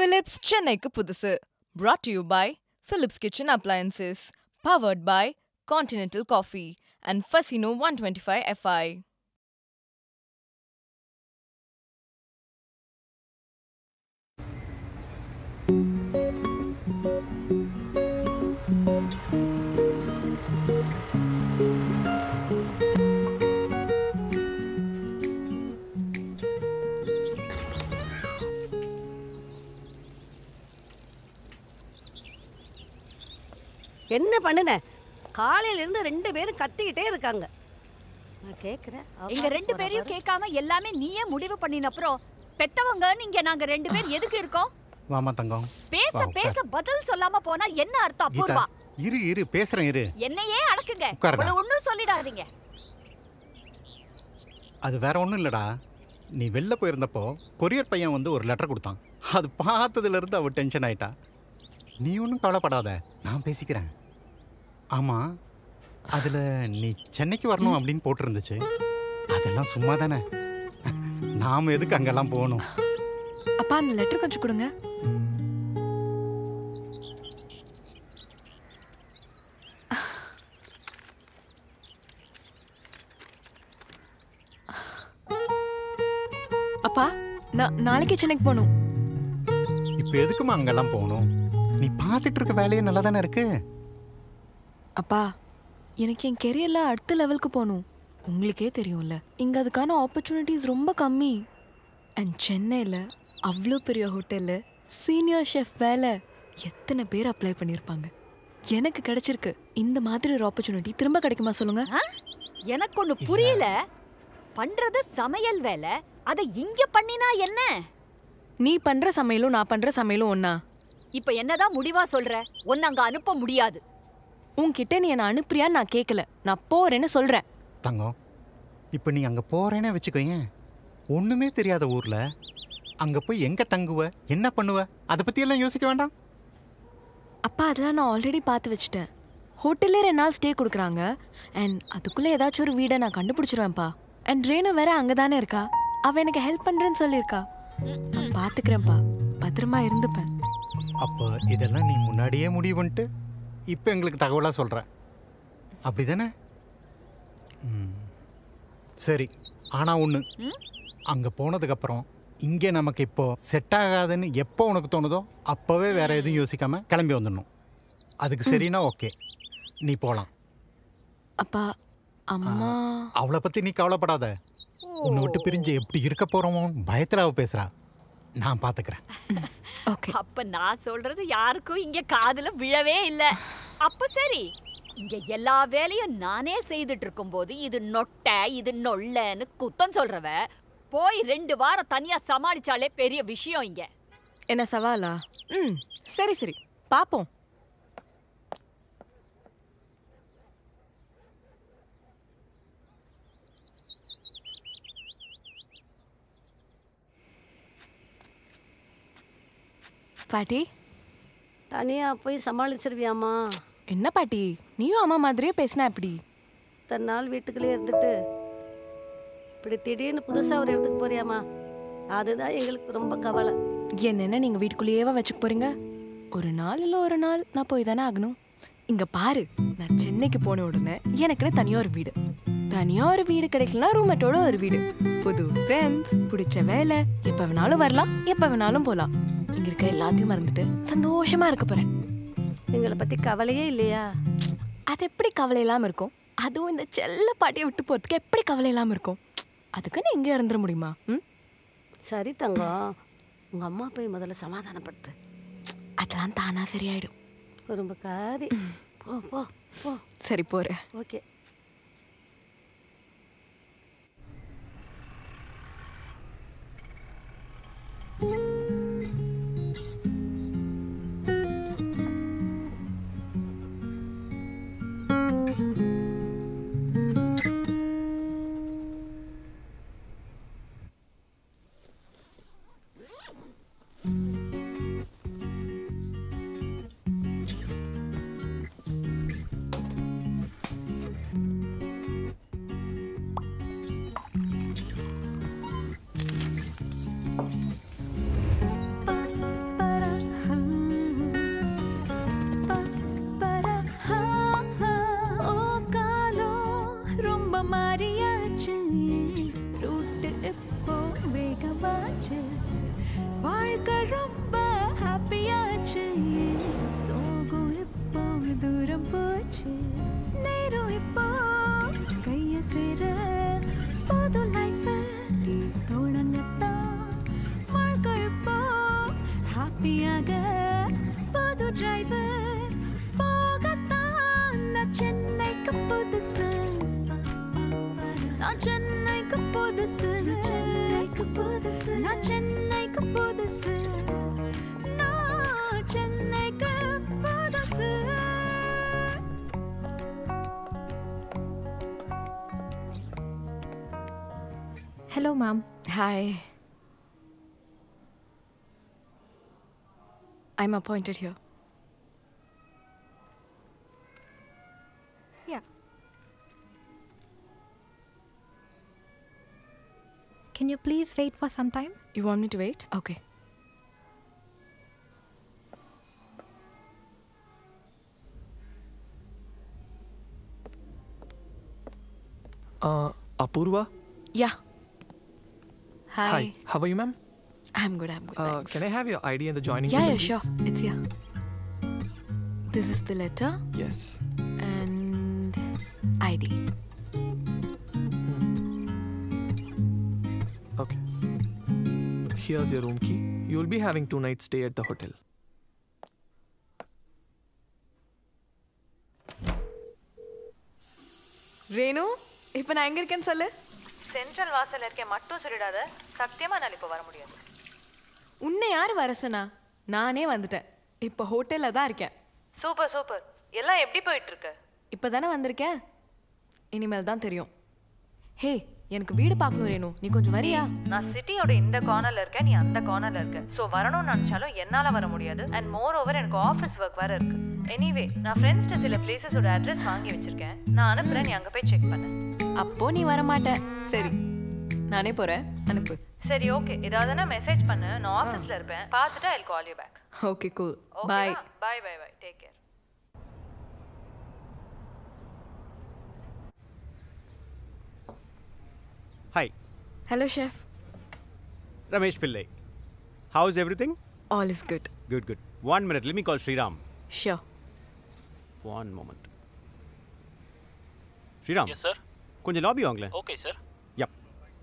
Philips சென்னைக்கு புதுசு brought to you by Philips Kitchen Appliances powered by Continental Coffee and Fasino 125 FI என்ன பண்ணுன காலையில இருந்து ரெண்டு பேரும் கத்திக்கிட்டே இருக்காங்க நான் கேக்குறேன் அவ எங்க பாட்டு ரெண்டு போறா பேரையும் பாரு. கேட்காம எல்லாமே நீயே முடிவு பண்ணின அப்புறம் பெத்தவங்கன்னு இங்க நாங்க ரெண்டு பேர் எதுக்கு இருக்கோம் வாமா தங்கம் பேச வா, பேச பதில் சொல்லாம போனா என்ன அர்த்தம் கீதா அபூர்வா இரு இரு பேசுறேன் இரு என்னையே அடக்குங்க உட்காருடா. அவ்வளவு ஒண்ணும் சொல்லிடாதீங்க அது வேற ஒன்றும் இல்லடா நீ வெளில போயிருந்தப்போ கொரியர் பையன் வந்து ஒரு லெட்டர் கொடுத்தான் அது பார்த்ததுல இருந்து அவ டென்ஷன் ஆயிட்டா நீ ஒன்றும் கவலைப்படாத நான் பேசிக்கிறேன் ஆமா அதுல நீ சென்னைக்கு வரணும் அப்படின்னு போட்டிருந்துச்சு அதெல்லாம் சும்மா தானே நாம எதுக்கு அங்கெல்லாம் போகணும் அப்பா அந்த லெட்டர் கொஞ்சம் கொடுங்க அப்பா நான் நாளைக்கு சென்னைக்கு போகணும் இப்போ எதுக்குமா அங்கெல்லாம் போகணும் நீ பார்த்துட்டு இருக்க வேலையே நல்லா தானே இருக்கு அப்பா எனக்கு என் கெரியர்ல அடுத்த லெவலுக்கு போகணும் உங்களுக்கே தெரியும்ல இங்க அதுக்கான ஆப்பர்ச்சுனிட்டிஸ் ரொம்ப கம்மி அண்ட் சென்னையில் அவ்வளோ பெரிய ஹோட்டலில் சீனியர் ஷெஃப் வேலை எத்தனை பேர் அப்ளை பண்ணியிருப்பாங்க எனக்கு கிடைச்சிருக்கு இந்த மாதிரி ஒரு ஆப்பர்ச்சுனிட்டி திரும்ப கிடைக்குமா சொல்லுங்க ஆ? எனக்கு ஒண்ணு புரியல பண்றது சமையல் வேலை அத இங்க பண்ணினா என்ன நீ பண்ற சமையலும் நான் பண்ற சமையலும் ஒண்ணா இப்ப என்னதான் முடிவா சொல்ற ஒன்னு அங்க அனுப்ப முடியாது உன்கிட்ட நீ என்னை அனுப்புறியான்னு நான் கேட்கல நான் போறேன்னு சொல்றேன் தங்கம் இப்போ நீ அங்கே போகிறேன்னே வச்சுக்கோயேன் ஒன்றுமே தெரியாத ஊரில் அங்கே போய் எங்கே தங்குவ என்ன பண்ணுவ அதை பற்றியெல்லாம் யோசிக்க வேண்டாம் அப்பா அதெல்லாம் நான் ஆல்ரெடி பார்த்து வச்சுட்டேன் ஹோட்டல்லே ரெண்டு நாள் ஸ்டே கொடுக்குறாங்க அண்ட் அதுக்குள்ளே ஏதாச்சும் ஒரு வீடை நான் கண்டுபிடிச்சிருவேன்ப்பா அண்ட் ரேணு வேற அங்கே தானே இருக்கா அவ எனக்கு ஹெல்ப் பண்ணுறேன்னு சொல்லியிருக்கா நான் பார்த்துக்கிறேன்ப்பா பத்திரமா இருந்துப்பேன் அப்போ இதெல்லாம் நீ முன்னாடியே முடிவு பண்ணிட்டு இப்போ எங்களுக்கு தகவலாக சொல்கிற அப்படி தானே சரி ஆனால் ஒன்று ம்? அங்கே போனதுக்கப்புறம் இங்கே நமக்கு இப்போ செட் ஆகாதுன்னு எப்போ உனக்கு தோணுதோ அப்போவே வேற எதுவும் யோசிக்காம கிளம்பி வந்துடணும் அதுக்கு சரினா ஓகே நீ போகலாம் அப்பா அம்மா அவளை பற்றி நீ கவலைப்படாத உன்னை விட்டு பிரிஞ்சு எப்படி இருக்க போகிறோமோ பயத்தில் அவ பேசுகிறா நான் பார்த்துக்கிறேன் ஓகே அப்ப நான் சொல்றது யாருக்கும் இங்க காதுல விழவே இல்ல அப்ப சரி இங்க எல்லா வேலையும் நானே செய்துட்டு இருக்கும்போது இது நொட்டை இது நொல்லன்னு குத்தம் சொல்றவ போய் ரெண்டு வாரம் தனியா சமாளிச்சாலே பெரிய விஷயம் இங்க என்ன சவாலா ம் சரி சரி பார்ப்போம் பாட்டி தனியா போய் சமாளிச்சிருவியாம்மா என்ன பாட்டி நீயும் அம்மா மாதிரியே பேசினா எப்படி இத்தனை நாள் வீட்டுக்குள்ளே இருந்துட்டு இப்படி திடீர்னு புதுசா ஒரு இடத்துக்கு போறியாம்மா அதுதான் எங்களுக்கு ரொம்ப கவலை என்னென்ன நீங்க வீட்டுக்குள்ளேயேவா வச்சுக்க போறீங்க ஒரு நாள் இல்ல ஒரு நாள் நான் போய் தானே ஆகணும் இங்க பாரு நான் சென்னைக்கு போன உடனே எனக்குன்னு தனியா ஒரு வீடு தனியா ஒரு வீடு கிடைக்கலனா ரூம்மேட்டோட ஒரு வீடு புது ஃப்ரெண்ட்ஸ் பிடிச்ச வேலை எப்ப வேணாலும் வரலாம் எப்ப வேணாலும் போலாம் இங்க இருக்க எல்லாத்தையும் மறந்துட்டு சந்தோஷமா இருக்க போறேன் எங்களை பத்தி கவலையே இல்லையா அது எப்படி கவலை இல்லாம இருக்கும் அதுவும் இந்த செல்ல பாட்டியை விட்டு போறதுக்கு எப்படி கவலை இல்லாம இருக்கும் அதுக்குன்னு இங்கே இருந்துட முடியுமா ம் சரி தங்கம் உங்க அம்மா போய் முதல்ல சமாதானப்படுத்து அதெல்லாம் தானா சரியாயிடும் ரொம்ப காரி போ போ போ சரி போறேன் ஓகே வாழ்க்கை ரொம்ப ஹாப்பியாச்சு சோகம் இப்போ தூரம் போச்சு நேரம் இப்போ கைய சேர புது லைஃப் தொடங்கத்தான் வாழ்க்கை இப்போ ஹாப்பியாக புது டிரைவர் போகத்தான் நான் சென்னைக்கு புதுசு நான் சென்னைக்கு புதுசு சென்னைக்கு புதுசு நான் சென்னைக்கு புதுசு நான் சென்னைக்கு புதுசு Hello, ma'am. Hi. I'm appointed here. Yeah. Can you please wait for some time? You want me to wait? Okay. Uh, Apurva? Yeah. Hi. How are you, ma'am? I'm good. I'm good. Uh, thanks. can I have your ID and the joining Yeah, number, yeah, sure. please? It's here. This is the letter Yes. and ID. Okay. Here's your room key. You'll be having two nights stay at the hotel. Renu இப்போ நான் எங்க இருக்கேன்னு சொல்லு central வாசல்ல இருக்க மட்டும் சொல்லிடாத சத்தியமா நான் இப்போ வர முடியாது உன்னை யார் வர சொன்னா நானே வந்துட்டேன் இப்போ ஹோட்டலில் தான் இருக்கேன் சூப்பர் சூப்பர் எல்லாம் எப்படி போயிட்டு இருக்கு இப்போ தானே வந்திருக்கேன் இனிமேல் தான் தெரியும் ஹே எனக்கு வீடு பார்க்கணும் ரேணு நீ கொஞ்சம் வரியா நான் சிட்டியோட இந்த கார்னர்ல இருக்கேன் நீ அந்த கார்னர்ல இருக்க ஸோ வரணும்னு நினச்சாலும் என்னால் வர முடியாது அண்ட் மோர் ஓவர் எனக்கு ஆஃபீஸ் ஒர்க் வேற இருக்கு எனிவே நான் ஃப்ரெண்ட்ஸ்ட்டு சில பிளேசஸோட அட்ரஸ் வாங்கி வச்சிருக்கேன் நான் அனுப்புறேன் நீ அங்கே போய் செக் பண்ணு அப்போ நீ வர மாட்ட சரி நானே போறேன் அனுப்பு சரி ஓகே ஏதாவதுனா மெசேஜ் பண்ணு நான் ஆஃபீஸில் இருப்பேன் பார்த்துட்டு I call you back okay cool okay bye bye bye bye take care Hi, hello chef Ramesh Pillai. How's everything? All is good Good, good. One minute, let me call Sriram. Sure One moment. Sriram. Yes, sir. கொஞ்சம் lobby வாங்களேன் Okay, sir. Yep.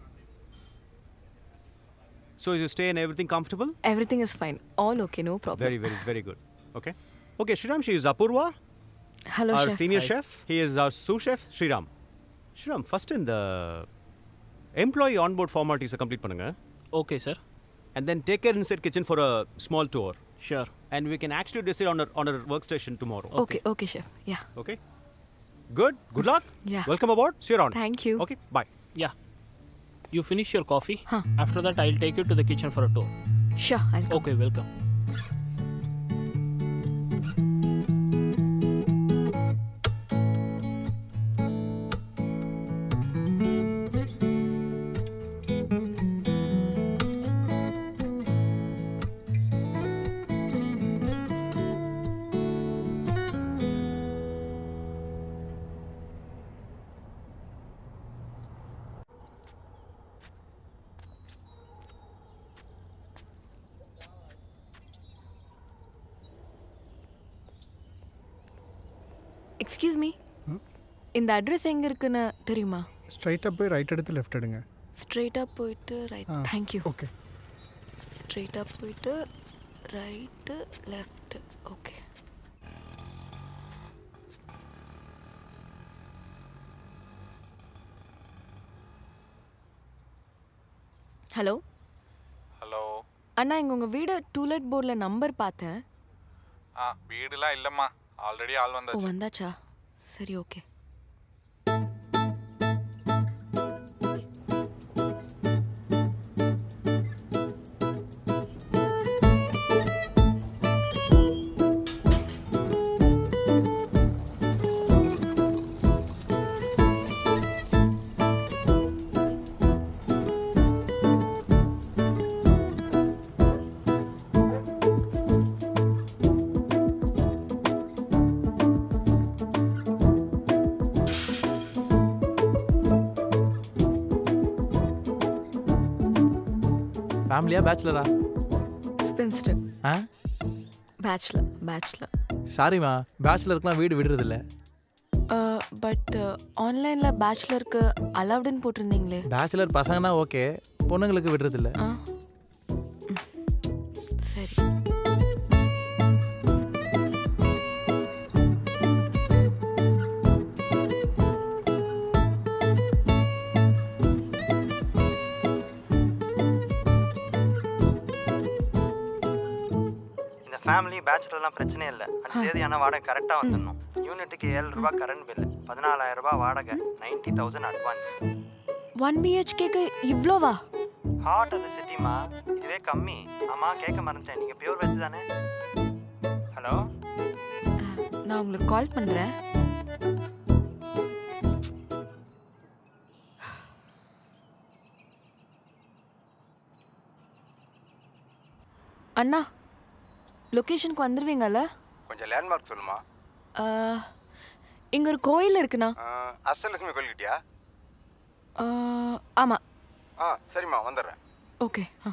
So you stay and everything comfortable? Everything is fine all okay no problem Very, very, very good. Okay. Okay, Sriram, she is Apurva, hello our chef senior chef. He is our sous chef, Sriram. Sriram, first in the employee onboard formalities complete பண்ணுங்க Okay, sir. and then take her inside kitchen for a small tour. Sure. And we can actually decide on our, on our workstation tomorrow. Okay okay chef yeah Okay? Good. Good luck. Yeah. Welcome aboard. See you around. Thank you. Okay. Bye. Yeah. You finish your coffee. Huh. After that, I'll take you to the kitchen for a tour. Sure I Okay, welcome. Excuse me இந்த address எங்க இருக்குன்னு தெரியுமா ஸ்ட்ரைட்டாக போய் right எடுத்து left எடுங்க ஸ்ட்ரெயிட்டாக போயிட்டு ரைட் ஆ. தேங்க்யூ ஓகே ஸ்ட்ரெயிட்டாக போயிட்டு right left okay hello hello அண்ணா இங்கே உங்கள் வீடு டூலெட் போர்டில் நம்பர் பார்த்தேன் ஆ வீடுலாம் இல்லைம்மா ஆல்ரெடி ஆள் ஓ வந்தாச்சு வந்தாச்சா சரி ஓகே ஃபேமிலியா பேச்சுலரா டிஸ்பென்ஸ்டு ஆ பேச்சுலர் பேச்சுலர் சாரிம்மா பேச்சுலருக்குலாம் வீடு விடுறதில்ல பட் ஆன்லைனில் பேச்சுலருக்கு அலவுடுன்னு போட்டிருந்தீங்களே பேச்சுலர் பசங்கன்னா ஓகே பொண்ணுங்களுக்கு விடுறதில்ல ஆ சரி இந்த ஃபேமிலி பேச்சுலர்லாம் பிரச்சனை இல்லை அஞ்சு தேதி ஆனால் வாடகை கரெக்டாக வந்துடணும் யூனிட்டுக்கு ஏழு ரூபாய் கரண்ட் பில்லு பதினாலாயிரம் ரூபாய் வாடகை நைன்டி தௌசண்ட் அட்வான்ஸ் ஒன் பிஹெச்கேக்கு இவ்வளோவா ஹார்ட் அது சிட்டிமா இதுவே கம்மி ஆமாம் கேட்க மறந்துட்டேன் நீங்கள் பியூர் வெஜ் தானே ஹலோ நான் உங்களுக்கு கால் பண்ணுறேன் அண்ணா லொக்கேஷனுக்கு வந்துடுவீங்கல்ல கொஞ்சம் லேண்ட்மார்க் சொல்லுமா இங்கே ஒரு கோயில் இருக்குண்ணா அஷ்டலட்சுமி கோயில்கிட்டயா ஆமாம் ஆ சரிம்மா வந்துடுறேன் ஓகே ஆ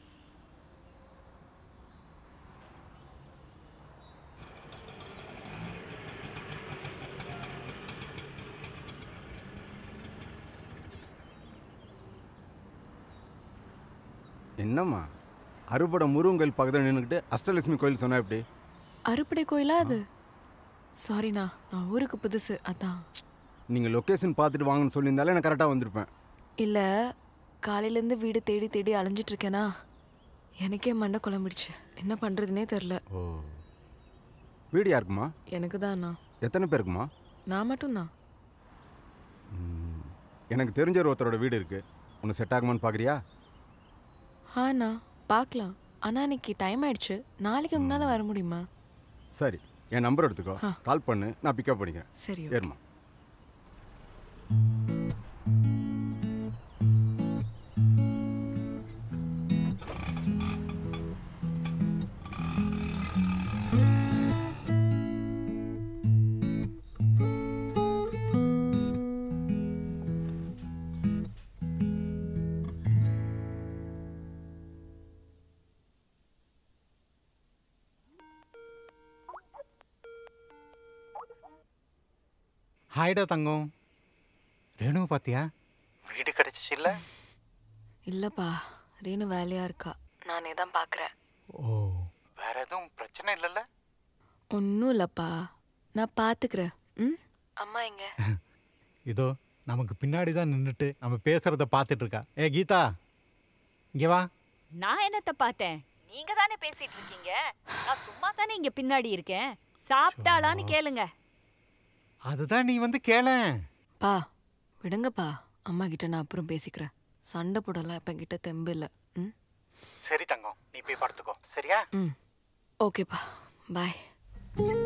என்னம்மா அறுபடம் முருகன் கோயில் பக்கத்தில் நின்றுக்கிட்டு அஷ்டலட்சுமி கோயில் சொன்னா எப்படி அறுப்படை கோயிலா அது சாரிண்ணா நான் ஊருக்கு புதுசு அதான் நீங்கள் லொக்கேஷன் பார்த்துட்டு வாங்கன்னு சொல்லியிருந்தாலே நான் கரெக்டாக வந்திருப்பேன் இல்லை காலையிலேருந்து வீடு தேடி தேடி அலைஞ்சிட்டு இருக்கேனா எனக்கே மண்டை குழம்பிடுச்சு என்ன பண்ணுறதுனே தெரில ஓ வீடு யாருக்குமா எனக்கு தான்ண்ணா எத்தனை பேருக்குமா நான் மட்டும்தான் எனக்கு தெரிஞ்ச ஒரு ஒருத்தரோட வீடு இருக்குது உனக்கு செட் ஆகுமான்னு பார்க்குறியா ஆண்ணா பார்க்கலாம் ஆனால் இன்னைக்கு டைம் ஆயிடுச்சு நாளைக்கு உங்களால் வர முடியுமா சரி என் நம்பர் எடுத்துக்கோ கால் பண்ணு நான் பிக்கப் பண்ணிக்கிறேன் சரி ஏறுமா ஹாய்டா தங்கம் ரேணு பாத்தியா வீடு கிடைச்சிச்சு இல்லை இல்லைப்பா ரேணு வேலையாக இருக்கா நானே தான் பார்க்குறேன் ஓ வேற எதுவும் பிரச்சனை இல்லைல்ல ஒன்றும் இல்லைப்பா நான் பார்த்துக்கிறேன் ம் அம்மா எங்க இதோ நமக்கு பின்னாடி தான் நின்றுட்டு நம்ம பேசுறத பார்த்துட்டு இருக்கா ஏ கீதா இங்கே வா நான் என்னத்த பார்த்தேன் நீங்க தானே பேசிட்டு இருக்கீங்க நான் சும்மா தானே இங்க பின்னாடி இருக்கேன் சாப்பிட்டாளான்னு கேளுங்க அதுதான் நீ வந்து கேளேன் பா விடுங்கப்பா அம்மா கிட்ட நான் அப்புறம் பேசிக்கிறேன் சண்டை போடலாம் இப்போ கிட்ட தெம்பு இல்லை ம் சரி தங்கம் நீ போய் படுத்துக்கோ சரியா ம் ஓகேப்பா பாய்